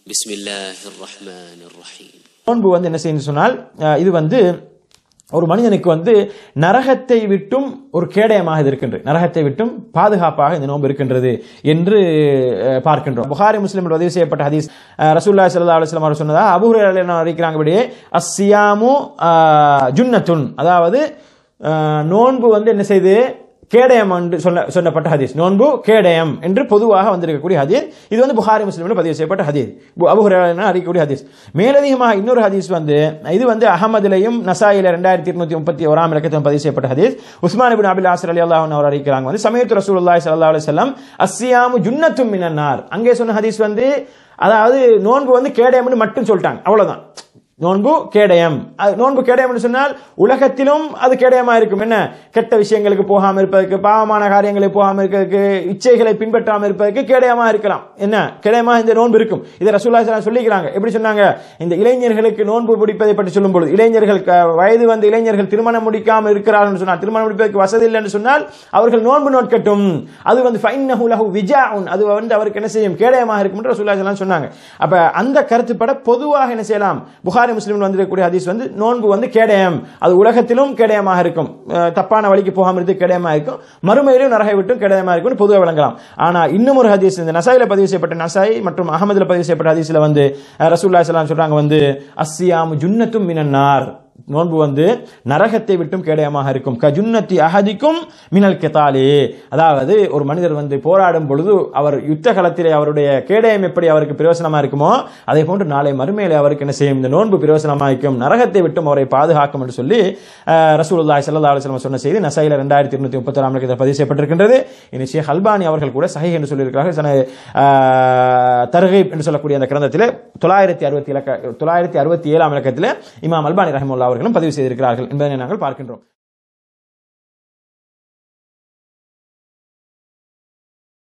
بسم الله الرحمن الرحيم நோன்பு வந்து என்ன செய்யணும் சொன்னால் அஹ், இது வந்து ஒரு மனிதனுக்கு வந்து நரகத்தை விட்டும் ஒரு கேடயமாக இது இருக்கின்றது நரகத்தை விட்டும் பாதுகாப்பாக இந்த நோன்பு இருக்கின்றது என்று அஹ், பார்க்கின்றோம் புகாரி முஸ்லிம் பதிவு செய்யப்பட்ட ஹதீஸ் அஹ், ரசூலுல்லாஹி ஸல்லல்லாஹு அலைஹி வஸல்லம் அவர் சொன்னதா அபூஹுரைரா என்ன அறிவிக்கிறாங்கபடியே அஸ்ஸியாமு அஹ், ஜுன்னத்துன் அதாவது அஹ், நோன்பு வந்து என்ன செய்து கேடயம் என்று சொல்ல சொல்லப்பட்ட ஹதீஸ் நோன்பு கேடயம் என்று பொதுவாக வந்திருக்கக்கூடிய ஹதீஸ் இது வந்து புகாரி முஸ்லிமில் பதிவு செய்யப்பட்ட ஹதீஸ் அபு ஹுரைரா அறிக்கக்கூடிய ஹதீஸ் மேலதிகமாக இன்னொரு ஹதீஸ் வந்து இது வந்து அகமதுலையும் நசாயில ரெண்டாயிரத்தி இருநூத்தி முப்பத்தி ஓராம் இலக்கத்திலும் பதிவு செய்யப்பட்ட ஹதீஸ் உஸ்மான் இபின் அபில் ஆசர் அலி அல்லாஹ் அவர் அறிவிக்கிறாங்க வந்து சமயத்து ரசூலுல்லாஹி ஸல்லல்லாஹு அலைஹி வஸல்லம் அஸ்ஸியாமு ஜுன்னத்தும் மினன்னார் அங்கே சொன்ன ஹதீஸ் வந்து அதாவது நோன்பு வந்து கேடயம்னு மட்டும் சொல்லிட்டாங்க அவ்வளவுதான் நோன்பு கேடயம் அது நோன்பு கேடயம்னு சொன்னால் உலகத்திலும் அது கேடயமா இருக்கும் என்ன கெட்ட விஷயங்களுக்கு போகாம இருப்பதற்கு பாவமான காரியங்களுக்கு போகாம இருக்கிறதுக்கு இச்சைகளை பின்பற்றாம இருப்பதற்கு கேடயமா இருக்கலாம் என்ன கேடயமா இந்த நோன்பு இருக்கும் இதை ரசூல்லா ஸல்லல்லாஹு சொல்லிக்கிறாங்க எப்படி சொன்னாங்க இந்த இளைஞர்களுக்கு நோன்பு பிடிப்பதை பற்றி சொல்லும் பொழுது இளைஞர்கள் க- வயது வந்த இளைஞர்கள் திருமணம் முடிக்காம இருக்கிறார்கள் சொன்னால் திருமணம் முடிப்பதற்கு வசதி இல்லை என்று சொன்னால் அவர்கள் நோன்பு நோட்கட்டும் அது வந்து ஃபைன்னஹு லஹு விஜாஉன் அது வந்து அவருக்கு என்ன செய்யும் கேடயமாக இருக்கும் என்று ரசூலுல்லாஹி ஸல்லல்லாஹு சொன்னாங்க அப்ப அந்த கருத்துப்பட பொதுவாக என்ன செய்யலாம் புகாரி முஸ்லிம் வந்திருக்கக்கூடிய ஹதீஸ் வந்து நோன்பு வந்து கேடயம் அது உலகத்திலும் கேடயமாக இருக்கும் அஹ் தப்பான வழிக்கு போகாம இருந்து கேடயமாக இருக்கும் மறுமையிலும் நரகை விட்டும் கேடயமாக இருக்கும் பொதுவாக விளங்கலாம் ஆனா இன்னும் ஒரு ஹதீஸ் இந்த நசாயில பதிவு செய்யப்பட்ட நசாய் மற்றும் அகமதுல பதிவு செய்யப்பட்ட ஹதீஸ்ல வந்து அஹ் ரசூலுல்லாஹி ஸல்லல்லாஹு சொல்றாங்க வந்து அஸ்ஸியாமு ஜுன்னத்தும் மினன்னார் நோன்பு வந்து நரகத்தை விட்டும் கேடயமாக இருக்கும் கஜுன்னத்தி அஹதிக்கும் மினல் கெத்தாலே அதாவது ஒரு மனிதர் வந்து போராடும் பொழுது அவர் யுத்த களத்திலே அவருடைய கேடயம் எப்படி அவருக்கு பிரயோசனமா இருக்குமோ அதே போன்று நாளை மறுமையிலே அவருக்கு என்ன செய்யும் இந்த நோன்பு பிரயோசனமாக இருக்கும் நரகத்தை விட்டும் அவரை பாதுகாக்கும் என்று சொல்லி அஹ், ரசூலுல்லாஹி ஸல்லல்லாஹு அலைஹி வஸல்லம் சொன்ன செய்தி நசையில ரெண்டாயிரத்தி இருநூத்தி முப்பத்தி ஆறாம் பதிவு செய்யப்பட்டிருக்கின்றது இனி ஷேக் அல்பானி அவர்கள் கூட சஹி என்று சொல்லியிருக்கிறார்கள் சன தர்கீப் என்று சொல்லக்கூடிய அந்த கிரந்தத்தில் தொள்ளாயிரத்தி அறுபத்தி இலக்க தொள்ளாயிரத்தி அறுபத்தி ஏழாம் இலக்கத்தில் இமாம் அல்பானி ரஹிமுல்லா அவர்களும் பதிவு செய்திருக்கிறார்கள் என்பதை நாங்கள் பார்க்கின்றோம்